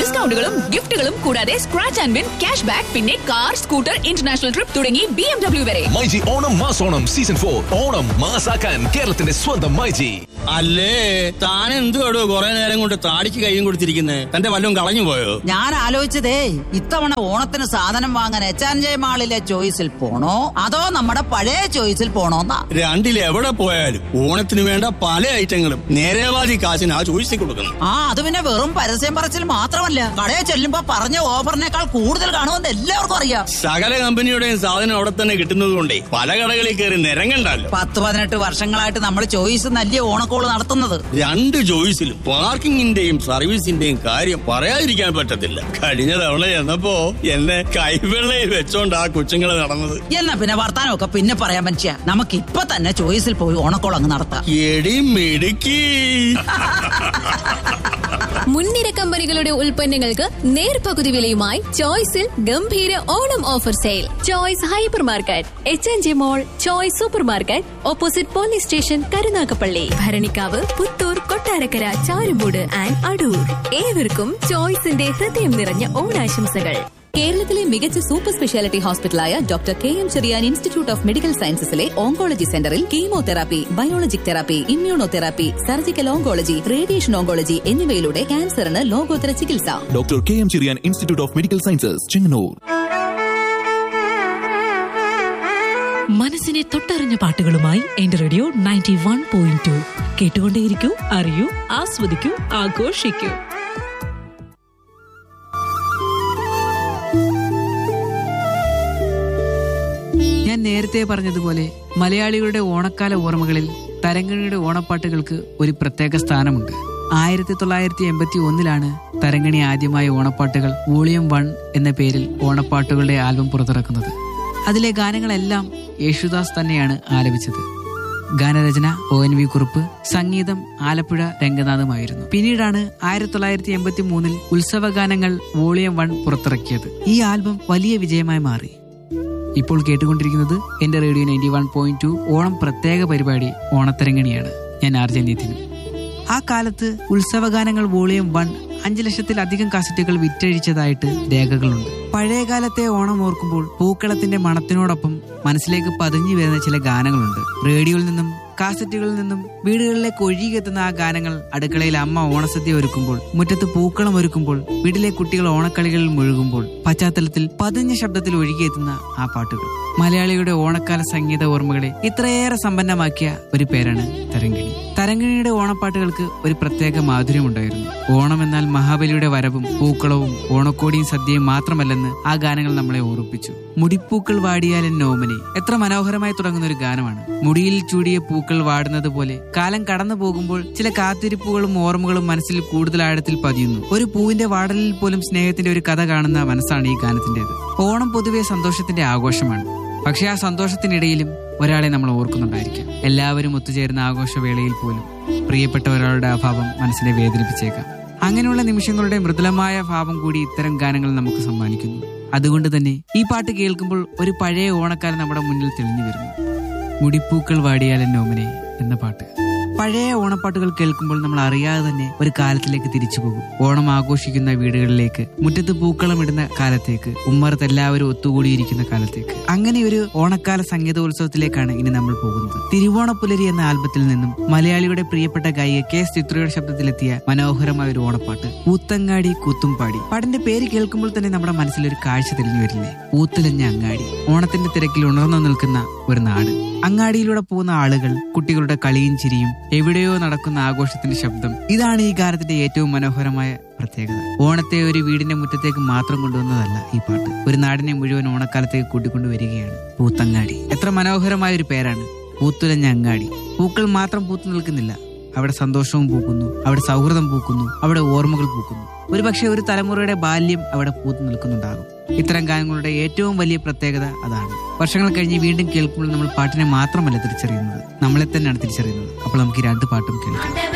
ഡിസ്കൗണ്ടുകളും ഗിഫ്റ്റുകളും കൂടാതെ scratch and win cash back പിന്നെ കാർ സ്കൂട്ടർ ഇന്റർനാഷണൽ ട്രിപ്പ് തുടങ്ങി ബി എം ഡബ്ല്യു വരെ മൈജി ഓണം മാസോണം സീസൺ ഫോർ ഓണം മാസാക്കാൻ കേരളത്തിന്റെ സ്വന്തം മൈജി അല്ലേ താൻ എന്തുവാടോ കുറെ നേരം കൊണ്ട് താടിക്ക് കൈയും കൊടുത്തിരിക്കുന്നേ തന്റെ വല്ലതും കളഞ്ഞു പോയോ ഞാൻ ആലോചിച്ചതേ ഇത്തവണ ഓണത്തിന് സാധനം വാങ്ങാൻ എച്ച് ആൻഡ് ജെ മാളിലെ ചോയ്സിൽ പോണോ അതോ നമ്മുടെ പഴയ ചോയ്സിൽ പോണോന്നാ രണ്ടിൽ എവിടെ പോയാലും ഓണത്തിന് വേണ്ട പല ഐറ്റങ്ങളും നേരേവാദി കാശിന് ആ ചോദിച്ചു കൊടുക്കുന്നു ആ അത് പിന്നെ വെറും പരസ്യം പറച്ചിൽ മാത്രമല്ല കടയിൽ ചെല്ലുമ്പോ പറഞ്ഞ ഓഫറിനേക്കാൾ കൂടുതൽ കാണുമെന്ന് എല്ലാവർക്കും അറിയാം സകല കമ്പനിയുടെയും സാധനം അവിടെ തന്നെ കിട്ടുന്നത് കൊണ്ടേ പല കടകളിൽ കയറി നിരങ്ങണ്ടല്ലോ പത്ത് പതിനെട്ട് വർഷങ്ങളായിട്ട് നമ്മൾ ചോയ്സ് നല്ല ഓണക്കോള് നടത്തുന്നത് രണ്ട് ചോയ്സിലും പാർക്കിങ്ങിന്റെയും സർവീസിന്റെയും കാര്യം പറയാതിരിക്കാൻ പറ്റത്തില്ല കഴിഞ്ഞ തവണ ചെന്നപ്പോ എന്നെ കൈവെള്ളയിൽ വെച്ചോണ്ട് ആ കൊച്ചുങ്ങള് നടന്നത് എന്നാ പിന്നെ വർത്താനമൊക്കെ പിന്നെ പറയാൻ മനുഷ്യ നമുക്ക് ഇപ്പൊ തന്നെ ചോയ്സിൽ പോയി ഓണക്കോൾ അങ്ങ് നടത്താം എടി മിടുക്കി മുൻനിര കമ്പനികളുടെ ഉൽപ്പന്നങ്ങൾക്ക് നേർപകുതി വിലയുമായി ചോയ്സിൽ ഗംഭീര Onam offer sale Choice hypermarket H N G mall Choice supermarket opposite police station Karunagappally Bharanikkavu Puthur Kottarakkara Charummoodu and Adoor ഏവർക്കും ചോയ്സിന്റെ ഹൃദയം നിറഞ്ഞ ഓണാശംസകൾ കേരളത്തിലെ മികച്ച സൂപ്പർ സ്പെഷ്യാലിറ്റി ഹോസ്പിറ്റലായ doctor K M Cherian institute of medical സയൻസസിലെ ഓങ്കോളജി സെന്ററിൽ chemotherapy biologic therapy immunotherapy surgical oncology radiation oncology എന്നിവയിലൂടെ ക്യാൻസറിന് ലോകോത്തര ചികിത്സ doctor K M Cherian institute of medical sciences Chengannur മനസ്സിനെ തൊട്ടറിഞ്ഞ പാട്ടുകളുമായി എന്റെ radio ninety one point two കേട്ടുകൊണ്ടേയിരിക്കൂ അറിയൂ ആസ്വദിക്കൂ ആഘോഷിക്കൂ ഞാൻ നേരത്തെ പറഞ്ഞതുപോലെ മലയാളികളുടെ ഓണക്കാല ഓർമ്മകളിൽ തരങ്കണിയുടെ ഓണപ്പാട്ടുകൾക്ക് ഒരു പ്രത്യേക സ്ഥാനമുണ്ട് ആയിരത്തി തൊള്ളായിരത്തി എൺപത്തി ഒന്നിലാണ് തരങ്കണി ആദ്യമായി ഓണപ്പാട്ടുകൾ വോളിയം വൺ എന്ന പേരിൽ ഓണപ്പാട്ടുകളുടെ ആൽബം പുറത്തിറക്കുന്നത് അതിലെ ഗാനങ്ങളെല്ലാം യേശുദാസ് തന്നെയാണ് ആലപിച്ചത് ഗാനരചന ഒ എൻ വി കുറുപ്പ് സംഗീതം ആലപ്പുഴ രംഗനാഥുമായിരുന്നു പിന്നീടാണ് ആയിരത്തി തൊള്ളായിരത്തി എൺപത്തി മൂന്നിൽ ഉത്സവഗാനങ്ങൾ വോളിയം വൺ പുറത്തിറക്കിയത് ഈ ആൽബം വലിയ വിജയമായി മാറി ഇപ്പോൾ കേട്ടുകൊണ്ടിരിക്കുന്നത് എന്റെ radio ninety one point two Onam പ്രത്യേക പരിപാടി ഓണത്തരങ്ങണിയാണ് ഞാൻ ആർ ജെ നിതിനും ആ കാലത്ത് ഉത്സവഗാനങ്ങൾ വോളിയം വൺ അഞ്ചു ലക്ഷത്തിലധികം കാസറ്റുകൾ വിറ്റഴിച്ചതായിട്ട് രേഖകളുണ്ട് പഴയകാലത്തെ ഓണം ഓർക്കുമ്പോൾ പൂക്കളത്തിന്റെ മണത്തിനോടൊപ്പം മനസ്സിലേക്ക് പതിഞ്ഞു വരുന്ന ചില ഗാനങ്ങളുണ്ട് റേഡിയോയിൽ നിന്നും കാസറ്റുകളിൽ നിന്നും വീടുകളിലേക്ക് ഒഴുകിയെത്തുന്ന ആ ഗാനങ്ങൾ അടുക്കളയിൽ അമ്മ ഓണസദ്യ ഒരുക്കുമ്പോൾ മുറ്റത്ത് പൂക്കളം ഒരുക്കുമ്പോൾ വീട്ടിലെ കുട്ടികൾ ഓണക്കളികളിൽ മുഴുകുമ്പോൾ പശ്ചാത്തലത്തിൽ പതിഞ്ഞ ശബ്ദത്തിൽ ഒഴുകിയെത്തുന്ന ആ പാട്ടുകൾ മലയാളിയുടെ ഓണക്കാല സംഗീത ഓർമ്മകളെ ഇത്രയേറെ സമ്പന്നമാക്കിയ ഒരു പേരാണ് തരങ്കിണി തരങ്കിണിയുടെ ഓണപ്പാട്ടുകൾക്ക് ഒരു പ്രത്യേക മാധുര്യമുണ്ടായിരുന്നു ഓണം എന്നാൽ മഹാബലിയുടെ വരവും പൂക്കളവും ഓണക്കോടിയും സദ്യയും മാത്രമല്ലെന്ന് ആ ഗാനങ്ങൾ നമ്മളെ ഓർപ്പിച്ചു മുടിപ്പൂക്കൾ വാടിയാലൻ നോമനെ എത്ര മനോഹരമായി തുടങ്ങുന്ന ഒരു ഗാനമാണ് മുടിയിൽ ചൂടിയ പൂക്കൾ വാടുന്നത് പോലെ കാലം കടന്നു പോകുമ്പോൾ ചില കാത്തിരിപ്പുകളും ഓർമ്മകളും മനസ്സിൽ കൂടുതൽ ആഴത്തിൽ പതിയുന്നു ഒരു പൂവിന്റെ വാടലിൽ പോലും സ്നേഹത്തിന്റെ ഒരു കഥ കാണുന്ന മനസ്സാണ് ഈ ഗാനത്തിന്റേത് ഓണം പൊതുവെ സന്തോഷത്തിന്റെ ആഘോഷമാണ് പക്ഷെ ആ സന്തോഷത്തിനിടയിലും ഒരാളെ നമ്മൾ ഓർക്കുന്നുണ്ടായിരിക്കാം എല്ലാവരും ഒത്തുചേരുന്ന ആഘോഷവേളയിൽ പോലും പ്രിയപ്പെട്ട ഒരാളുടെ അഭാവം മനസ്സിനെ വേദനിപ്പിച്ചേക്കാം അങ്ങനെയുള്ള നിമിഷങ്ങളുടെ മൃദുലമായ ഭാവം കൂടി ഇത്തരം ഗാനങ്ങൾ നമുക്ക് സമ്മാനിക്കുന്നു അതുകൊണ്ട് തന്നെ ഈ പാട്ട് കേൾക്കുമ്പോൾ ഒരു പഴയ ഓണക്കാലം നമ്മുടെ മുന്നിൽ തെളിഞ്ഞു വരുന്നു മുടിപ്പൂക്കൾ വാടിയാലൻ നോമനെ എന്ന പാട്ട് പഴയ ഓണപ്പാട്ടുകൾ കേൾക്കുമ്പോൾ നമ്മൾ അറിയാതെ തന്നെ ഒരു കാലത്തിലേക്ക് തിരിച്ചു പോകും ഓണം ആഘോഷിക്കുന്ന വീടുകളിലേക്ക് മുറ്റത്ത് പൂക്കളം ഇടുന്ന കാലത്തേക്ക് ഉമ്മറത്ത് എല്ലാവരും ഒത്തുകൂടിയിരിക്കുന്ന കാലത്തേക്ക് അങ്ങനെ ഒരു ഓണക്കാല സംഗീതോത്സവത്തിലേക്കാണ് ഇനി നമ്മൾ പോകുന്നത് തിരുവോണപ്പുലരി എന്ന ആൽബത്തിൽ നിന്നും മലയാളിയുടെ പ്രിയപ്പെട്ട ഗായിക കെ എസ് ചിത്രയുടെ ശബ്ദത്തിലെത്തിയ മനോഹരമായ ഒരു ഓണപ്പാട്ട് പൂത്തങ്ങാടി കൂത്തുംപാടി പാട്ടിന്റെ പേര് കേൾക്കുമ്പോൾ തന്നെ നമ്മുടെ മനസ്സിൽ ഒരു കാഴ്ച തെളിഞ്ഞു വരില്ലേ പൂത്തുലഞ്ഞ അങ്ങാടി ഓണത്തിന്റെ തിരക്കിൽ ഉണർന്നു നിൽക്കുന്ന ഒരു നാട് അങ്ങാടിയിലൂടെ പോകുന്ന ആളുകൾ കുട്ടികളുടെ കളിയും ചിരിയും എവിടെയോ നടക്കുന്ന ആഘോഷത്തിന്റെ ശബ്ദം ഇതാണ് ഈ ഗാനത്തിന്റെ ഏറ്റവും മനോഹരമായ പ്രത്യേകത ഓണത്തെ ഒരു വീടിന്റെ മുറ്റത്തേക്ക് മാത്രം കൊണ്ടുവന്നതല്ല ഈ പാട്ട് ഒരു നാടിനെ മുഴുവൻ ഓണക്കാലത്തേക്ക് കൂട്ടിക്കൊണ്ടുവരികയാണ് പൂത്തങ്ങാടി എത്ര മനോഹരമായ ഒരു പേരാണ് പൂത്തുലഞ്ഞ അങ്ങാടി പൂക്കൾ മാത്രം പൂത്തു നിൽക്കുന്നില്ല അവിടെ സന്തോഷവും പൂക്കുന്നു അവിടെ സൗഹൃദം പൂക്കുന്നു അവിടെ ഓർമ്മകൾ പൂക്കുന്നു ഒരുപക്ഷെ ഒരു തലമുറയുടെ ബാല്യം അവിടെ പൂത്തു നിൽക്കുന്നുണ്ടാകും ഇത്തരം ഗാനങ്ങളുടെ ഏറ്റവും വലിയ പ്രത്യേകത അതാണ് വർഷങ്ങൾ കഴിഞ്ഞ് വീണ്ടും കേൾക്കുമ്പോൾ നമ്മൾ പാട്ടിനെ മാത്രമല്ല തിരിച്ചറിയുന്നത് നമ്മളെ തന്നെയാണ് തിരിച്ചറിയുന്നത് അപ്പോൾ നമുക്ക് ഈ രണ്ട് പാട്ടും കേൾക്കാം